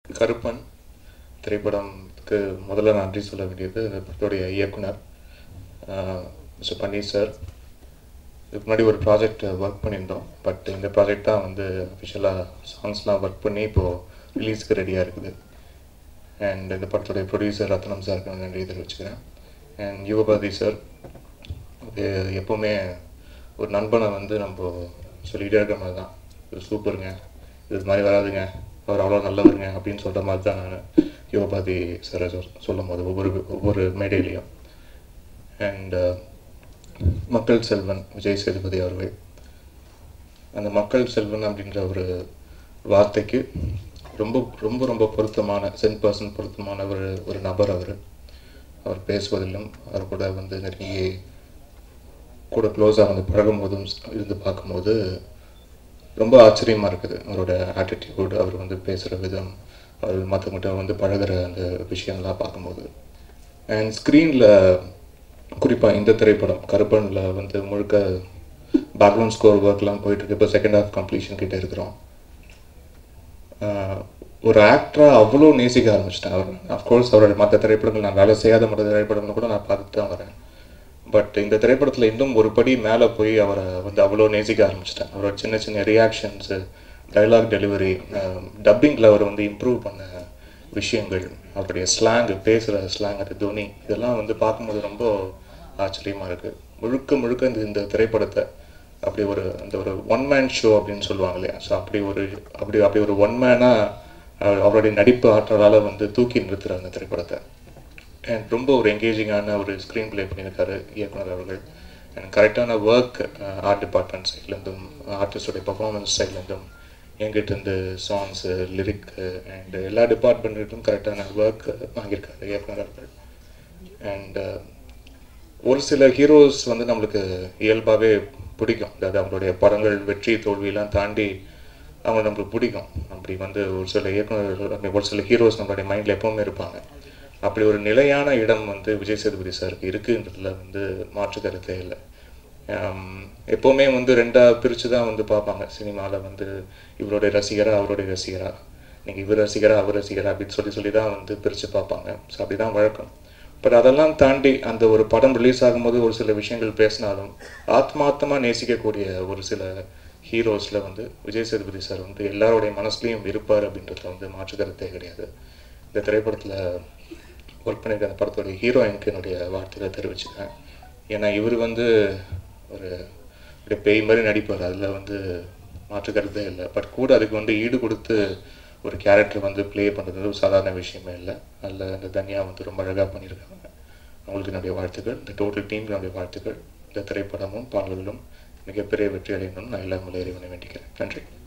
கருப்பன் திரைப்படத்துக்கு முதல்ல நன்றி சொல்ல வேண்டியது இந்த படத்துடைய இயக்குனர் மிஸ்டர் பன்னீர் சார் இதுக்கு முன்னாடி ஒரு ப்ராஜெக்ட் ஒர்க் பண்ணியிருந்தோம் பட் இந்த ப்ராஜெக்ட் தான் வந்து அஃபிஷியலாக சாங்ஸ்லாம் ஒர்க் பண்ணி இப்போது ரிலீஸ்க்கு ரெடியாக இருக்குது அண்ட் இந்த படத்துடைய ப்ரொடியூசர் ரத்னம் சாருக்கு நன்றி தெரிவிச்சுக்கிறேன் அண்ட் யுவபாதி சார் அது எப்போவுமே ஒரு நண்பனை வந்து நம்ம சொல்லிகிட்டே இருக்கிற மாதிரி தான் இது சூப்பருங்க இது மாதிரி வராதுங்க அவர் அவ்வளோ நல்லவருங்க அப்படின்னு சொல்கிற மாதிரி தான் நான் யுவபாதி சாரை சொல் சொல்லும் போது ஒவ்வொரு ஒவ்வொரு மேடையிலையும் அண்ட் மக்கள் செல்வன் விஜய் சேதுபதி அவர்கள் அந்த மக்கள் செல்வன் அப்படின்ற ஒரு வார்த்தைக்கு ரொம்ப ரொம்ப ரொம்ப பொருத்தமான சென் பர்சன் பொருத்தமான ஒரு ஒரு நபர் அவர் அவர் பேசுவதிலும் அவர் கூட வந்து நெருங்கி கூட க்ளோஸாக வந்து பழகும் போதும் இருந்து பார்க்கும்போது ரொம்ப ஆச்சரியமாக இருக்குது அவரோட ஆட்டிடியூட் அவர் வந்து பேசுகிற விதம் அவர் மற்றவங்கிட்ட வந்து பழகுற அந்த விஷயம்லாம் பார்க்கும்போது அண்ட் ஸ்க்ரீனில் குறிப்பாக இந்த திரைப்படம் கருப்பனில் வந்து முழுக்க பேக்ரவுண்ட் ஸ்கோர் ஒர்க்லாம் போயிட்டுருக்கு இப்போ செகண்ட் ஹாஃப் கம்ப்ளீஷன் கிட்டே இருக்கிறோம் ஒரு ஆக்டராக அவ்வளோ நேசிக்க ஆரம்பிச்சிட்டேன் அவர் அஃப்கோர்ஸ் அவரோட மற்ற திரைப்படங்கள் நான் வேலை செய்யாத மற்ற திரைப்படங்கள் கூட நான் பார்த்துட்டு தான் வரேன் பட் இந்த திரைப்படத்தில் இன்னும் ஒரு படி மேலே போய் அவரை வந்து அவ்வளோ நேசிக்க ஆரம்பிச்சிட்டேன் அவரோட சின்ன சின்ன ரியாக்ஷன்ஸு டைலாக் டெலிவரி டப்பிங்கில் அவர் வந்து இம்ப்ரூவ் பண்ண விஷயங்கள் அவருடைய ஸ்லாங் பேசுகிற ஸ்லாங் அது துணி இதெல்லாம் வந்து பார்க்கும்போது ரொம்ப ஆச்சரியமாக இருக்குது முழுக்க முழுக்க இந்த இந்த திரைப்படத்தை அப்படி ஒரு அந்த ஒரு ஒன் மேன் ஷோ அப்படின்னு சொல்லுவாங்க இல்லையா ஸோ அப்படி ஒரு அப்படி அப்படி ஒரு ஒன் மேனாக அவருடைய நடிப்பு ஆற்றலால் வந்து தூக்கி நிறுத்துகிறார் அந்த திரைப்படத்தை அண்ட் ரொம்ப ஒரு என்கேஜிங்கான ஒரு ஸ்க்ரீன் ப்ளே பண்ணியிருக்காரு இயக்குனர் அவர்கள் அண்ட் கரெக்டான ஒர்க் ஆர்ட் டிபார்ட்மெண்ட் சைட்லேருந்தும் ஆர்டிஸ்டோடைய பர்ஃபார்மன்ஸ் சைட்லேருந்தும் என்கிட்ட இருந்து சாங்ஸு லிரிக்கு அண்ட் எல்லா டிபார்ட்மெண்ட்டும் கரெக்டான ஒர்க் வாங்கியிருக்காரு இயக்குனர் அவர்கள் அண்ட் ஒரு சில ஹீரோஸ் வந்து நம்மளுக்கு இயல்பாகவே பிடிக்கும் அதாவது அவங்களுடைய படங்கள் வெற்றி தோல்வியெல்லாம் தாண்டி அவங்க நம்மளுக்கு பிடிக்கும் அப்படி வந்து ஒரு சில இயக்குநர்கள் ஒரு சில ஹீரோஸ் நம்மளுடைய மைண்டில் எப்போவுமே இருப்பாங்க அப்படி ஒரு நிலையான இடம் வந்து விஜய் சேதுபதி சாருக்கு இருக்குன்றதுல வந்து மாற்று கருத்தே இல்லை எப்போவுமே வந்து ரெண்டாக பிரித்து தான் வந்து பார்ப்பாங்க சினிமாவில் வந்து இவருடைய ரசிகரா அவருடைய ரசிகரா நீங்கள் இவர் ரசிகரா அவர் ரசிகரா அப்படின்னு சொல்லி சொல்லி தான் வந்து பிரித்து பார்ப்பாங்க ஸோ அப்படி தான் வழக்கம் பட் அதெல்லாம் தாண்டி அந்த ஒரு படம் ரிலீஸ் ஆகும்போது ஒரு சில விஷயங்கள் பேசினாலும் ஆத்மார்த்தமாக நேசிக்கக்கூடிய ஒரு சில ஹீரோஸில் வந்து விஜய் சேதுபதி சார் வந்து எல்லாருடைய மனசுலையும் இருப்பார் அப்படின்றதுல வந்து மாற்று கருத்தே கிடையாது இந்த திரைப்படத்தில் ஒர்க் பண்ணியிருக்க அந்த படத்தோடைய ஹீரோயினுக்கு என்னுடைய வார்த்தைகளை தெரிவிச்சுக்கிறேன் ஏன்னா இவர் வந்து ஒரு அப்படியே பேய் மாதிரி நடிப்பார் அதில் வந்து மாற்று கருத்தே இல்லை பட் கூட அதுக்கு வந்து ஈடு கொடுத்து ஒரு கேரக்டர் வந்து ப்ளே பண்ணுறது ஒரு சாதாரண விஷயமே இல்லை அதில் இந்த தனியாக வந்து ரொம்ப அழகாக பண்ணியிருக்காங்க அவங்களுக்கு என்னுடைய வாழ்த்துக்கள் இந்த டோட்டல் டீமுக்கு என்னுடைய வாழ்த்துக்கள் இந்த திரைப்படமும் பாடல்களும் மிகப்பெரிய வெற்றி அடையணும்னு நான் எல்லா இறைவனை வேண்டிக்கிறேன் நன்றி